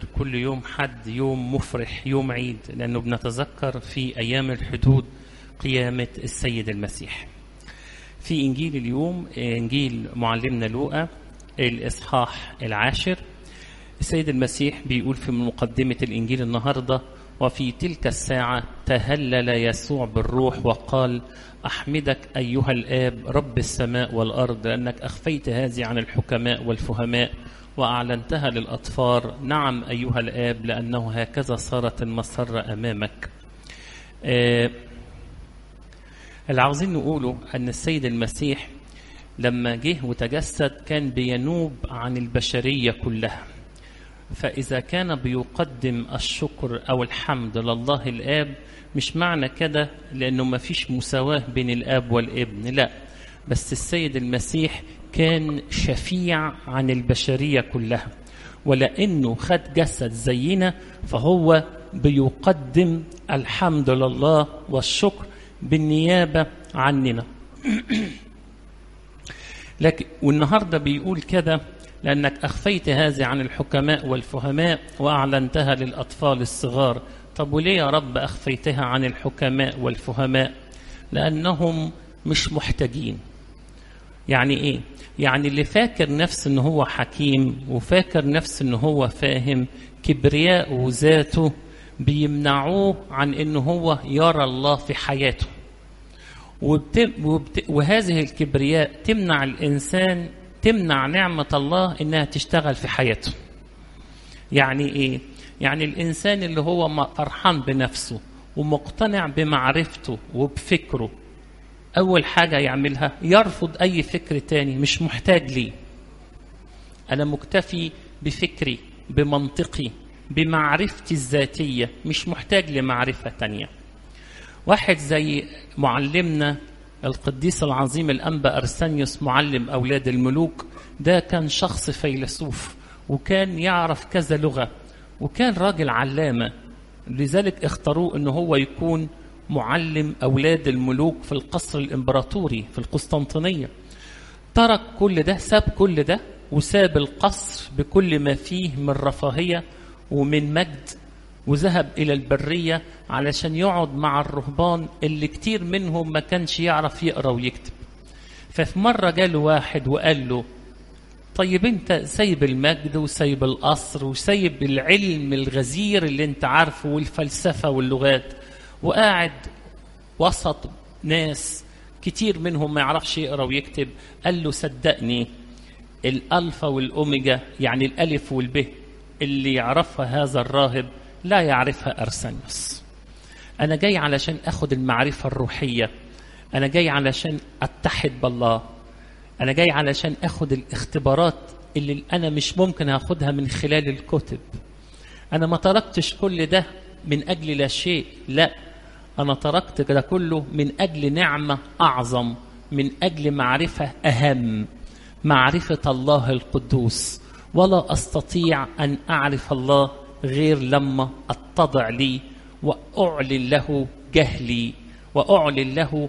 كل يوم حد يوم مفرح يوم عيد لأنه بنتذكر في أيام الحدود قيامة السيد المسيح في إنجيل اليوم إنجيل معلمنا لوقا الإصحاح العاشر السيد المسيح بيقول في مقدمة الإنجيل النهاردة وفي تلك الساعة تهلل يسوع بالروح وقال أحمدك أيها الآب رب السماء والأرض لأنك أخفيت هذه عن الحكماء والفهماء وأعلنتها للأطفال نعم أيها الآب لأنه هكذا صارت المسرة أمامك آه اللي عاوزين نقوله أن السيد المسيح لما جه وتجسد كان بينوب عن البشرية كلها فإذا كان بيقدم الشكر أو الحمد لله الآب مش معنى كده لأنه ما فيش مساواة بين الآب والابن لا بس السيد المسيح كان شفيع عن البشرية كلها ولأنه خد جسد زينا فهو بيقدم الحمد لله والشكر بالنيابة عننا لكن والنهارده بيقول كده لأنك أخفيت هذه عن الحكماء والفهماء وأعلنتها للأطفال الصغار طب وليه يا رب أخفيتها عن الحكماء والفهماء لأنهم مش محتاجين يعني إيه يعني اللي فاكر نفسه ان هو حكيم وفاكر نفسه ان هو فاهم كبرياء وذاته بيمنعوه عن ان هو يرى الله في حياته وبت... وبت... وهذه الكبرياء تمنع الانسان تمنع نعمه الله انها تشتغل في حياته يعني ايه يعني الانسان اللي هو فرحان بنفسه ومقتنع بمعرفته وبفكره أول حاجة يعملها يرفض أي فكر تاني مش محتاج ليه أنا مكتفي بفكري بمنطقي بمعرفتي الذاتية مش محتاج لمعرفة تانية واحد زي معلمنا القديس العظيم الأنبا أرسانيوس معلم أولاد الملوك ده كان شخص فيلسوف وكان يعرف كذا لغة وكان راجل علامة لذلك اختاروه أنه هو يكون معلم أولاد الملوك في القصر الإمبراطوري في القسطنطينية ترك كل ده ساب كل ده وساب القصر بكل ما فيه من رفاهية ومن مجد وذهب إلى البرية علشان يقعد مع الرهبان اللي كتير منهم ما كانش يعرف يقرأ ويكتب ففي مرة جاله واحد وقال له طيب انت سايب المجد وسايب القصر وسايب العلم الغزير اللي انت عارفه والفلسفة واللغات وقاعد وسط ناس كتير منهم ما يعرفش يقرا ويكتب قال له صدقني الالفا والاوميجا يعني الالف والب اللي يعرفها هذا الراهب لا يعرفها ارسنيوس انا جاي علشان اخد المعرفه الروحيه انا جاي علشان اتحد بالله انا جاي علشان اخد الاختبارات اللي انا مش ممكن اخدها من خلال الكتب انا ما تركتش كل ده من اجل لا شيء لا أنا تركت ده كله من أجل نعمة أعظم من أجل معرفة أهم معرفة الله القدوس ولا أستطيع أن أعرف الله غير لما أتضع لي وأعلن له جهلي وأعلن له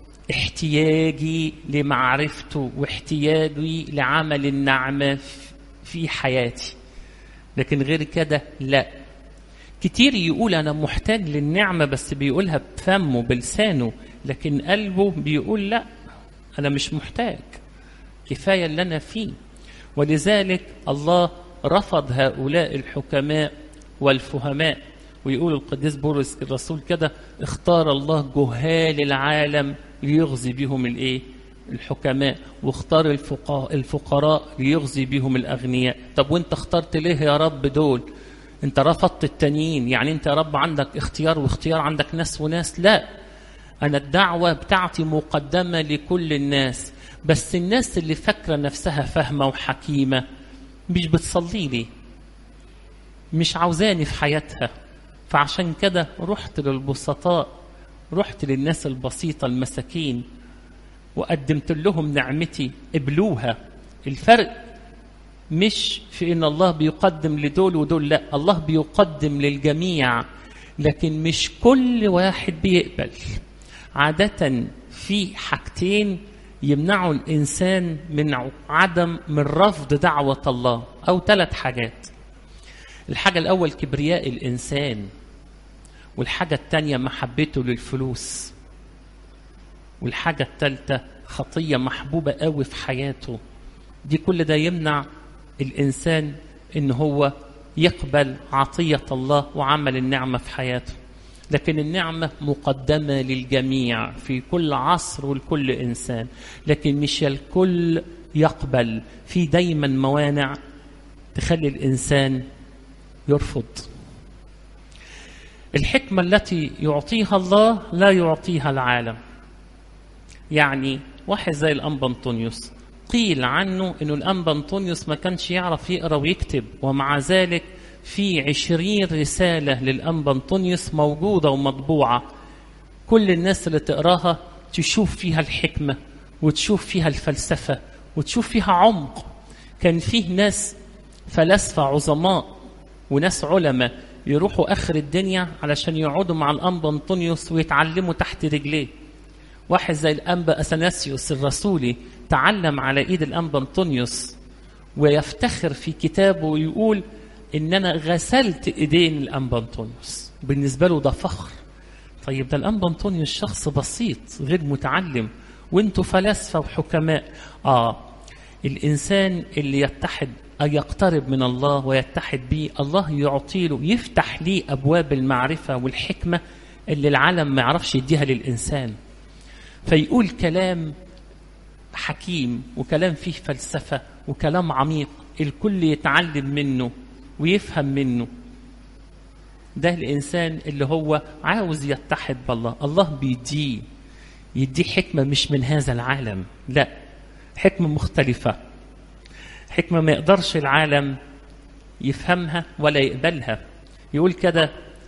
احتياجي لمعرفته واحتياجي لعمل النعمة في حياتي لكن غير كده لا كتير يقول أنا محتاج للنعمة بس بيقولها بفمه بلسانه لكن قلبه بيقول لا أنا مش محتاج كفاية اللي أنا فيه ولذلك الله رفض هؤلاء الحكماء والفهماء ويقول القديس بولس الرسول كده اختار الله جهال العالم ليغزي بهم الايه الحكماء واختار الفقراء ليغزي بهم الاغنياء طب وانت اخترت ليه يا رب دول انت رفضت التانيين يعني انت يا رب عندك اختيار واختيار عندك ناس وناس لا انا الدعوه بتاعتي مقدمه لكل الناس بس الناس اللي فاكره نفسها فاهمه وحكيمه مش بتصلي لي مش عاوزاني في حياتها فعشان كده رحت للبسطاء رحت للناس البسيطه المساكين وقدمت لهم نعمتي قبلوها الفرق مش في ان الله بيقدم لدول ودول لا الله بيقدم للجميع لكن مش كل واحد بيقبل عادة في حاجتين يمنعوا الإنسان من عدم من رفض دعوة الله أو ثلاث حاجات الحاجة الأول كبرياء الإنسان والحاجة التانية محبته للفلوس والحاجة التالتة خطية محبوبة قوي في حياته دي كل ده يمنع الإنسان إن هو يقبل عطية الله وعمل النعمة في حياته لكن النعمة مقدمة للجميع في كل عصر ولكل إنسان لكن مش الكل يقبل في دايما موانع تخلي الإنسان يرفض الحكمة التي يعطيها الله لا يعطيها العالم يعني واحد زي الأنبا أنطونيوس قيل عنه أنه الأنبا أنطونيوس ما كانش يعرف يقرأ ويكتب ومع ذلك في عشرين رسالة للأنبا أنطونيوس موجودة ومطبوعة كل الناس اللي تقراها تشوف فيها الحكمة وتشوف فيها الفلسفة وتشوف فيها عمق كان فيه ناس فلاسفة عظماء وناس علماء يروحوا آخر الدنيا علشان يقعدوا مع الأنبا أنطونيوس ويتعلموا تحت رجليه واحد زي الأنبا أثناسيوس الرسولي تعلم على إيد الأنبا أنطونيوس ويفتخر في كتابه ويقول إن أنا غسلت إيدين الأنبا أنطونيوس بالنسبة له ده فخر طيب ده الأنبا أنطونيوس شخص بسيط غير متعلم وانتوا فلاسفة وحكماء آه الإنسان اللي يتحد أن يقترب من الله ويتحد به الله يعطي له يفتح ليه أبواب المعرفة والحكمة اللي العالم ما يعرفش يديها للإنسان فيقول كلام حكيم وكلام فيه فلسفة وكلام عميق الكل يتعلم منه ويفهم منه ده الإنسان اللي هو عاوز يتحد بالله الله بيديه يديه حكمة مش من هذا العالم لا حكمة مختلفة حكمة ما يقدرش العالم يفهمها ولا يقبلها يقول كده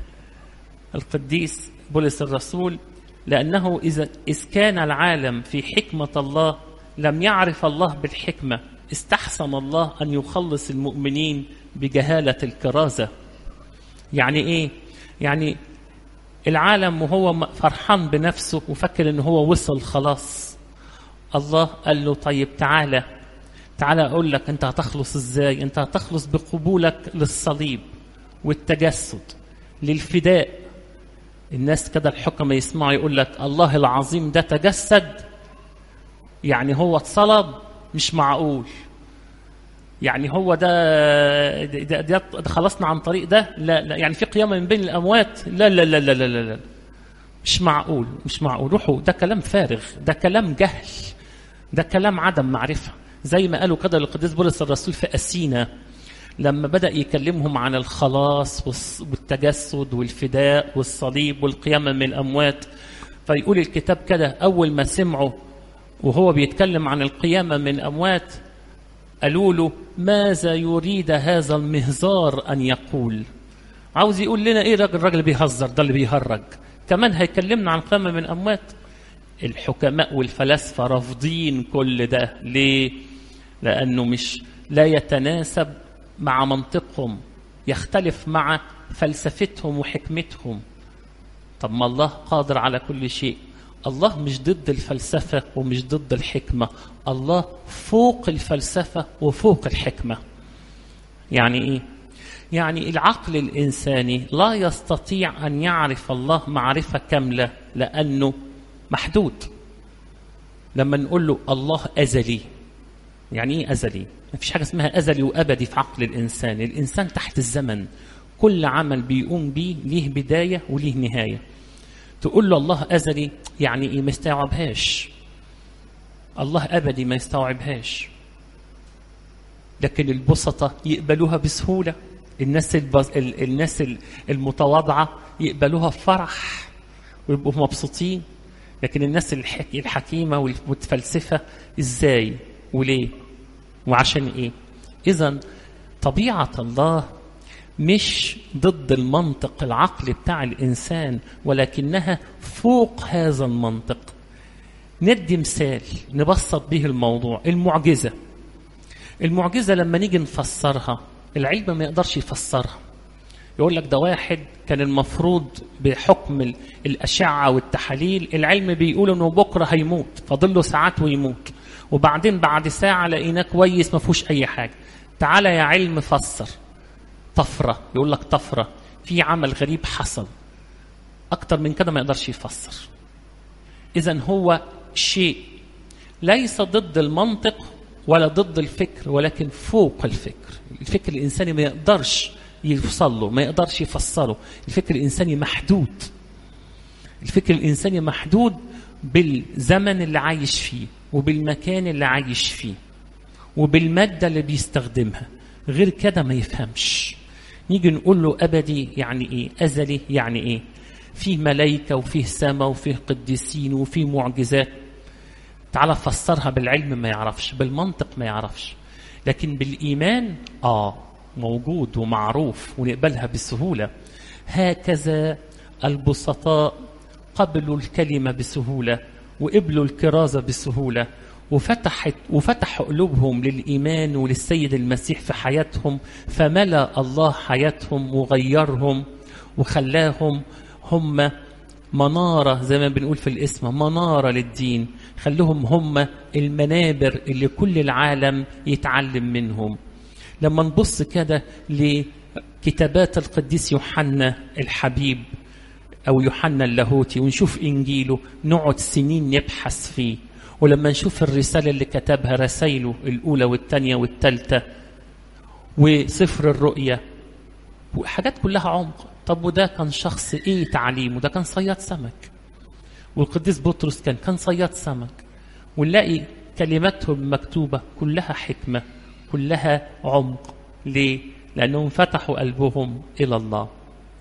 القديس بولس الرسول لأنه إذا إذ كان العالم في حكمة الله لم يعرف الله بالحكمة استحسن الله أن يخلص المؤمنين بجهالة الكرازة يعني إيه؟ يعني العالم وهو فرحان بنفسه وفكر إن هو وصل خلاص الله قال له طيب تعالى تعالى أقول لك أنت هتخلص إزاي أنت هتخلص بقبولك للصليب والتجسد للفداء الناس كده الحكمة يسمعوا يقول لك الله العظيم ده تجسد يعني هو اتصلب مش معقول يعني هو ده ده, ده, ده خلصنا عن طريق ده لا لا يعني في قيامة من بين الأموات لا لا لا لا لا لا, لا. مش معقول مش معقول روحوا ده كلام فارغ ده كلام جهل ده كلام عدم معرفة زي ما قالوا كده للقديس بولس الرسول في أسينا لما بدأ يكلمهم عن الخلاص والتجسد والفداء والصليب والقيامة من الأموات فيقول الكتاب كده أول ما سمعوا وهو بيتكلم عن القيامة من الأموات قالوا له ماذا يريد هذا المهزار أن يقول عاوز يقول لنا إيه راجل الراجل بيهزر ده اللي بيهرج كمان هيكلمنا عن قيامة من الأموات الحكماء والفلاسفة رافضين كل ده ليه؟ لأنه مش لا يتناسب مع منطقهم يختلف مع فلسفتهم وحكمتهم طب ما الله قادر على كل شيء الله مش ضد الفلسفة ومش ضد الحكمة الله فوق الفلسفة وفوق الحكمة يعني إيه؟ يعني العقل الإنساني لا يستطيع أن يعرف الله معرفة كاملة لأنه محدود لما نقول له الله أزلي يعني إيه أزلي؟ ما فيش حاجة اسمها أزلي وأبدي في عقل الإنسان الإنسان تحت الزمن كل عمل بيقوم بيه ليه بداية وليه نهاية تقول له الله أزلي يعني إيه ما يستوعبهاش الله أبدي ما يستوعبهاش لكن البسطة يقبلوها بسهولة الناس البز... الناس المتواضعة يقبلوها بفرح ويبقوا مبسوطين لكن الناس الحك... الحكيمة والمتفلسفة ازاي وليه وعشان ايه اذا طبيعة الله مش ضد المنطق العقلي بتاع الانسان ولكنها فوق هذا المنطق ندي مثال نبسط به الموضوع المعجزة المعجزة لما نيجي نفسرها العلم ما يقدرش يفسرها يقول لك ده واحد كان المفروض بحكم الأشعة والتحاليل العلم بيقول إنه بكرة هيموت فاضل له ساعات ويموت وبعدين بعد ساعة لقيناه كويس ما فيهوش أي حاجة تعالى يا علم فسر طفرة يقول لك طفرة في عمل غريب حصل أكتر من كده ما يقدرش يفسر إذا هو شيء ليس ضد المنطق ولا ضد الفكر ولكن فوق الفكر الفكر الإنساني ما يقدرش يوصل له ما يقدرش يفسره الفكر الإنساني محدود الفكر الإنساني محدود بالزمن اللي عايش فيه وبالمكان اللي عايش فيه وبالمادة اللي بيستخدمها غير كده ما يفهمش نيجي نقول له أبدي يعني إيه أزلي يعني إيه فيه ملايكة وفيه سماء وفيه قديسين وفيه معجزات تعال فسرها بالعلم ما يعرفش بالمنطق ما يعرفش لكن بالإيمان آه موجود ومعروف ونقبلها بسهولة هكذا البسطاء قبلوا الكلمة بسهولة وقبلوا الكرازة بسهولة وفتحت وفتح قلوبهم للإيمان وللسيد المسيح في حياتهم فملأ الله حياتهم وغيرهم وخلاهم هم منارة زي ما بنقول في الاسم منارة للدين خلوهم هم المنابر اللي كل العالم يتعلم منهم لما نبص كده لكتابات القديس يوحنا الحبيب أو يوحنا اللاهوتي ونشوف إنجيله نقعد سنين نبحث فيه ولما نشوف الرسالة اللي كتبها رسائله الأولى والثانية والثالثة وسفر الرؤية وحاجات كلها عمق طب وده كان شخص ايه تعليمه ده كان صياد سمك والقديس بطرس كان كان صياد سمك ونلاقي كلماتهم مكتوبة كلها حكمة كلها عمق ليه؟ لأنهم فتحوا قلبهم إلى الله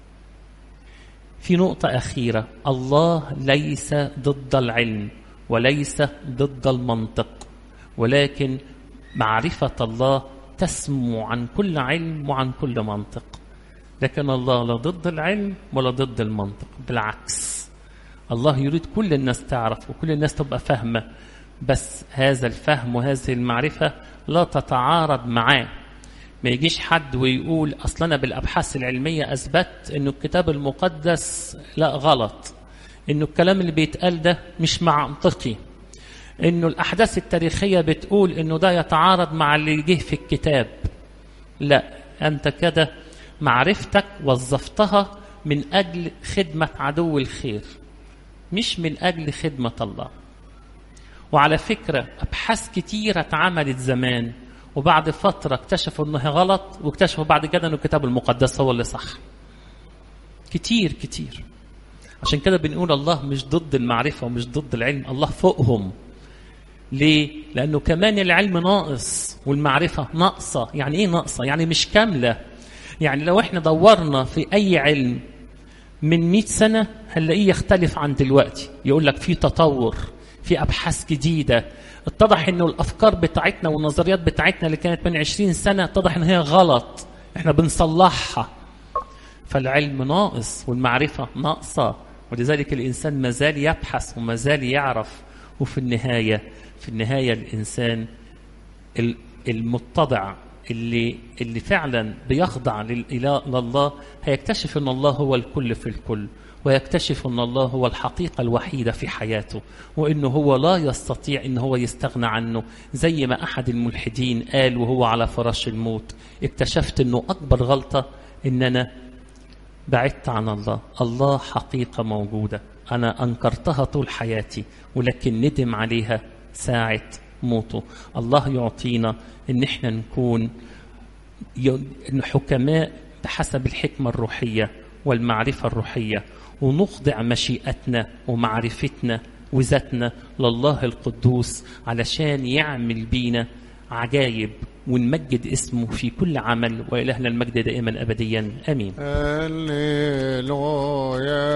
في نقطة أخيرة الله ليس ضد العلم وليس ضد المنطق ولكن معرفة الله تسمو عن كل علم وعن كل منطق لكن الله لا ضد العلم ولا ضد المنطق بالعكس الله يريد كل الناس تعرف وكل الناس تبقى فاهمة بس هذا الفهم وهذه المعرفة لا تتعارض معاه ما يجيش حد ويقول أصل أنا بالأبحاث العلمية أثبت أنه الكتاب المقدس لا غلط أنه الكلام اللي بيتقال ده مش منطقي أنه الأحداث التاريخية بتقول أنه ده يتعارض مع اللي جه في الكتاب لا أنت كده معرفتك وظفتها من أجل خدمة عدو الخير مش من أجل خدمة الله وعلى فكرة أبحاث كتيرة اتعملت زمان وبعد فترة اكتشفوا انها غلط واكتشفوا بعد كده ان الكتاب المقدس هو اللي صح كتير كتير عشان كده بنقول الله مش ضد المعرفة ومش ضد العلم الله فوقهم ليه؟ لأنه كمان العلم ناقص والمعرفة ناقصة يعني إيه ناقصة؟ يعني مش كاملة يعني لو احنا دورنا في أي علم من 100 سنة هنلاقيه يختلف عن دلوقتي يقول لك في تطور في أبحاث جديدة اتضح انه الافكار بتاعتنا والنظريات بتاعتنا اللي كانت من 20 سنه اتضح ان هي غلط احنا بنصلحها فالعلم ناقص والمعرفه ناقصه ولذلك الانسان ما زال يبحث وما زال يعرف وفي النهايه في النهايه الانسان المتضع اللي اللي فعلا بيخضع لله هيكتشف ان الله هو الكل في الكل ويكتشف ان الله هو الحقيقه الوحيده في حياته وانه هو لا يستطيع ان هو يستغنى عنه زي ما احد الملحدين قال وهو على فراش الموت اكتشفت انه اكبر غلطه ان انا بعدت عن الله الله حقيقه موجوده انا انكرتها طول حياتي ولكن ندم عليها ساعه موته الله يعطينا ان احنا نكون حكماء بحسب الحكمه الروحيه والمعرفه الروحيه ونخضع مشيئتنا ومعرفتنا وذاتنا لله القدوس علشان يعمل بينا عجائب ونمجد اسمه في كل عمل وإلهنا المجد دائما أبديا آمين هللويا